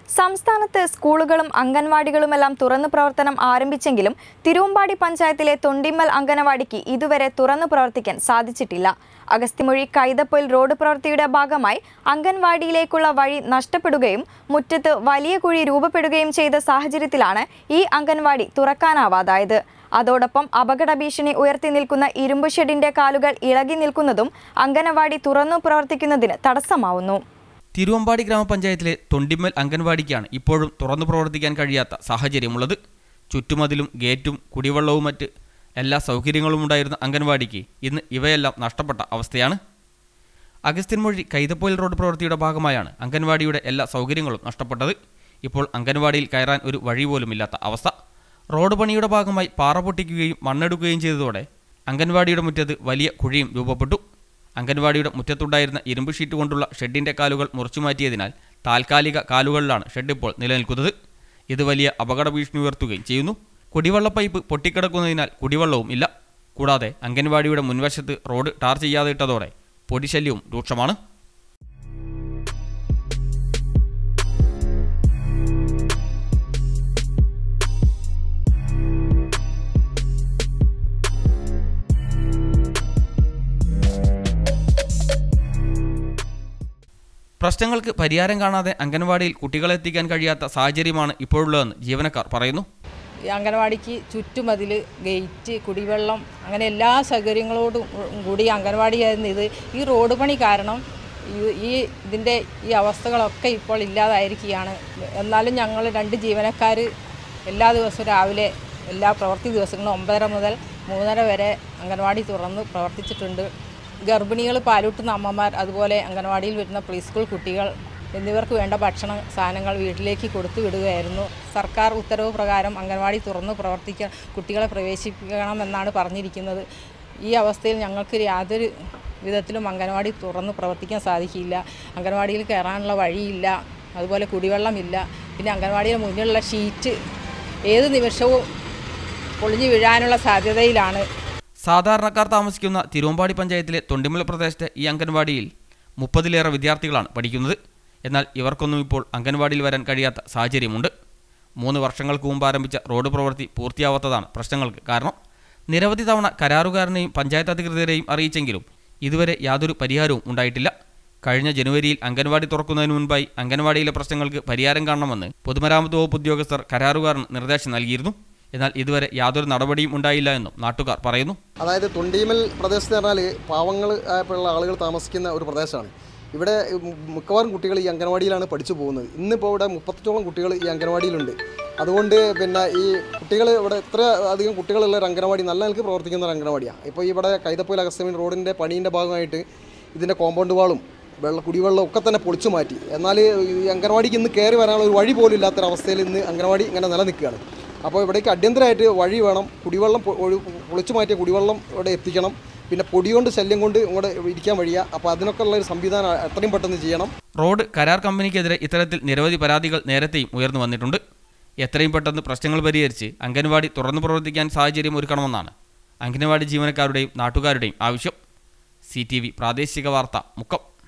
സംസ്ഥാനത്ത് സ്കൂളുകളും അംഗൻവാടികളുമെല്ലാം തുറന്നു പ്രവർത്തനം ആരംഭിച്ചെങ്കിലും തിരുവമ്പാടി പഞ്ചായത്തിലെ തൊണ്ടിമ്മൽ അംഗനവാടിക്ക് ഇതുവരെ തുറന്നു പ്രവർത്തിക്കാൻ സാധിച്ചിട്ടില്ല അഗസ്തിമൊഴി കൈതപ്പൊയിൽ റോഡ് പ്രവൃത്തിയുടെ ഭാഗമായി അംഗൻവാടിയിലേക്കുള്ള വഴി നഷ്ടപ്പെടുകയും മുറ്റത്ത് വലിയ കുഴി രൂപപ്പെടുകയും ചെയ്ത സാഹചര്യത്തിലാണ് ഈ അംഗൻവാടി തുറക്കാനാവാതായത് അതോടൊപ്പം അപകട ഭീഷണി ഉയർത്തി നിൽക്കുന്ന ഇരുമ്പ് ഷെഡിന്റെ കാലുകൾ ഇളകി നിൽക്കുന്നതും അംഗനവാടി തുറന്നു പ്രവർത്തിക്കുന്നതിന് തടസ്സമാവുന്നു തിരുവമ്പാടി ഗ്രാമപഞ്ചായത്തിലെ തൊണ്ടിമ്മൽ അംഗൻവാടിക്കാണ് ഇപ്പോഴും തുറന്നു പ്രവർത്തിക്കാൻ കഴിയാത്ത സാഹചര്യമുള്ളത് ചുറ്റുമതിലും ഗേറ്റും കുടിവെള്ളവും മറ്റ് എല്ലാ സൗകര്യങ്ങളും ഉണ്ടായിരുന്ന അംഗൻവാടിക്ക് ഇന്ന് ഇവയെല്ലാം നഷ്ടപ്പെട്ട അവസ്ഥയാണ് അഗസ്ത്യൻമൊഴി കൈതപ്പോയിൽ റോഡ് പ്രവൃത്തിയുടെ ഭാഗമായാണ് അംഗൻവാടിയുടെ എല്ലാ സൗകര്യങ്ങളും നഷ്ടപ്പെട്ടത് ഇപ്പോൾ അംഗൻവാടിയിൽ കയറാൻ ഒരു വഴി പോലുമില്ലാത്ത അവസ്ഥ റോഡ് പണിയുടെ ഭാഗമായി പാറ പൊട്ടിക്കുകയും മണ്ണെടുക്കുകയും ചെയ്തതോടെ അംഗൻവാടിയുടെ മുറ്റത്ത് വലിയ കുഴിയും രൂപപ്പെട്ടു അംഗൻവാടിയുടെ മുറ്റത്തുണ്ടായിരുന്ന ഇരുമ്പ് ഷീറ്റ് കൊണ്ടുള്ള ഷെഡിന്റെ കാലുകൾ മുറിച്ചുമാറ്റിയതിനാൽ താൽക്കാലിക കാലുകളിലാണ് ഷെഡ് ഇപ്പോൾ നിലനിൽക്കുന്നത് ഇത് വലിയ അപകട ഭീഷണി ഉയർത്തുകയും ചെയ്യുന്നു കുടിവെള്ള പൈപ്പ് പൊട്ടിക്കിടക്കുന്നതിനാൽ കുടിവെള്ളവും ഇല്ല കൂടാതെ അംഗൻവാടിയുടെ മുൻവശത്ത് റോഡ് ടാർ ചെയ്യാതെ ഇട്ടതോടെ പൊടിശല്യവും രൂക്ഷമാണ് പ്രശ്നങ്ങൾക്ക് പരിഹാരം കാണാതെ അംഗൻവാടിയിൽ കുട്ടികളെ എത്തിക്കാൻ കഴിയാത്ത സാഹചര്യമാണ് ഇപ്പോഴുള്ളതെന്ന് ജീവനക്കാർ പറയുന്നു ഈ അംഗനവാടിക്ക് ചുറ്റുമതിൽ ഗേറ്റ് കുടിവെള്ളം അങ്ങനെ എല്ലാ സൗകര്യങ്ങളോടും കൂടി അംഗനവാടിയായിരുന്നു ഇത് ഈ റോഡ് പണി കാരണം ഈ- ഈ ഇതിൻ്റെ ഈ അവസ്ഥകളൊക്കെ ഇപ്പോൾ ഇല്ലാതായിരിക്കുകയാണ് എന്നാലും ഞങ്ങൾ രണ്ട് ജീവനക്കാർ എല്ലാ ദിവസവും രാവിലെ എല്ലാ പ്രവൃത്തി ദിവസങ്ങളും ഒമ്പതര മുതൽ മൂന്നര വരെ അംഗനവാടി തുറന്ന് പ്രവർത്തിച്ചിട്ടുണ്ട് ഗർഭിണികൾ പാലൂട്ടുന്ന അമ്മമാർ അതുപോലെ അംഗനവാടിയിൽ വരുന്ന പ്രീ സ്കൂൾ കുട്ടികൾ എന്നിവർക്ക് വേണ്ട ഭക്ഷണ സാധനങ്ങൾ വീട്ടിലേക്ക് കൊടുത്തു വിടുകയായിരുന്നു സർക്കാർ ഉത്തരവ് പ്രകാരം അംഗൻവാടി തുറന്ന് പ്രവർത്തിക്കാൻ കുട്ടികളെ പ്രവേശിപ്പിക്കണമെന്നാണ് പറഞ്ഞിരിക്കുന്നത് ഈ അവസ്ഥയിൽ ഞങ്ങൾക്ക് യാതൊരു വിധത്തിലും അംഗൻവാടി തുറന്ന് പ്രവർത്തിക്കാൻ സാധിക്കില്ല അംഗൻവാടിയിൽ കയറാനുള്ള വഴിയില്ല അതുപോലെ കുടിവെള്ളമില്ല പിന്നെ അംഗൻവാടിയുടെ മുന്നിലുള്ള ഷീറ്റ് ഏത് നിമിഷവും പൊളിഞ്ഞു വീഴാനുള്ള സാധ്യതയിലാണ് സാധാരണക്കാർ താമസിക്കുന്ന തിരുവമ്പാടി പഞ്ചായത്തിലെ തൊണ്ടിമല പ്രദേശത്തെ ഈ അംഗൻവാടിയിൽ മുപ്പതിലേറെ വിദ്യാർത്ഥികളാണ് പഠിക്കുന്നത് എന്നാൽ ഇവർക്കൊന്നും ഇപ്പോൾ അംഗൻവാടിയിൽ വരാൻ കഴിയാത്ത സാഹചര്യമുണ്ട് മൂന്ന് വർഷങ്ങൾക്ക് മുമ്പ് ആരംഭിച്ച റോഡ് പ്രവൃത്തി പൂർത്തിയാവാത്തതാണ് പ്രശ്നങ്ങൾക്ക് കാരണം നിരവധി തവണ കരാറുകാരനെയും പഞ്ചായത്ത് അധികൃതരെയും അറിയിച്ചെങ്കിലും ഇതുവരെ യാതൊരു പരിഹാരവും ഉണ്ടായിട്ടില്ല കഴിഞ്ഞ ജനുവരിയിൽ അംഗൻവാടി തുറക്കുന്നതിന് മുൻപായി അംഗൻവാടിയിലെ പ്രശ്നങ്ങൾക്ക് പരിഹാരം കാണണമെന്ന് പൊതുമരാമത്ത് വകുപ്പ് ഉദ്യോഗസ്ഥർ കരാറുകാരന് നിർദ്ദേശം നൽകിയിരുന്നു എന്നാൽ ഇതുവരെ യാതൊരു നടപടിയും ഉണ്ടായില്ല എന്നും നാട്ടുകാർ പറയുന്നു അതായത് തൊണ്ടിയമൽ പ്രദേശത്ത് പറഞ്ഞാൽ പാവങ്ങൾ ആയിട്ടുള്ള ആളുകൾ താമസിക്കുന്ന ഒരു പ്രദേശമാണ് ഇവിടെ മിക്കവാറും കുട്ടികൾ ഈ അംഗനവാടിയിലാണ് പഠിച്ചു പോകുന്നത് ഇന്നിപ്പോൾ ഇവിടെ മുപ്പത്തഞ്ചോളം കുട്ടികൾ ഈ അംഗനവാടിയിലുണ്ട് അതുകൊണ്ട് പിന്നെ ഈ കുട്ടികൾ ഇവിടെ ഇത്ര അധികം കുട്ടികളുള്ള ഒരു അംഗനവാടി നല്ല നിലക്ക് പ്രവർത്തിക്കുന്ന ഒരു അംഗനവാടിയാണ് ഇപ്പോൾ ഇവിടെ കൈതപ്പൊയിൽ അഗസ്തമീൻ റോഡിൻ്റെ പണീൻ്റെ ഭാഗമായിട്ട് ഇതിൻ്റെ കോമ്പൗണ്ട് വാളും വെള്ള കുടിവെള്ളം ഒക്കെ തന്നെ പൊളിച്ചു മാറ്റി എന്നാൽ ഈ അംഗനവാടിക്ക് ഇന്ന് കയറി വരാനുള്ള ഒരു വഴി പോലും ഇല്ലാത്തൊരവസ്ഥയിൽ ഇന്ന് അംഗനവാടി ഇങ്ങനെ നിലനിൽക്കുകയാണ് അപ്പോൾ ഇവിടേക്ക് അടിയന്തരമായിട്ട് വഴി വേണം കുടിവെള്ളം പൊ- ഒഴി- പൊളിച്ചു മാറ്റിയ കുടിവെള്ളം ഇവിടെ എത്തിക്കണം പിന്നെ പൊടി കൊണ്ട് ശല്യം കൊണ്ട് ഇങ്ങോട്ട് ഇരിക്കാൻ വഴിയ അപ്പോൾ അതിനൊക്കെ ഉള്ള ഒരു സംവിധാനം എത്രയും പെട്ടെന്ന് ചെയ്യണം റോഡ് കരാർ കമ്പനിക്കെതിരെ ഇത്തരത്തിൽ നിരവധി പരാതികൾ നേരത്തെയും ഉയർന്നു വന്നിട്ടുണ്ട് എത്രയും പെട്ടെന്ന് പ്രശ്നങ്ങൾ പരിഹരിച്ച് അംഗൻവാടി തുറന്നു പ്രവർത്തിക്കാൻ സാഹചര്യം ഒരുക്കണമെന്നാണ് അംഗൻവാടി ജീവനക്കാരുടെയും നാട്ടുകാരുടെയും ആവശ്യം സി പ്രാദേശിക വാർത്ത മുക്കം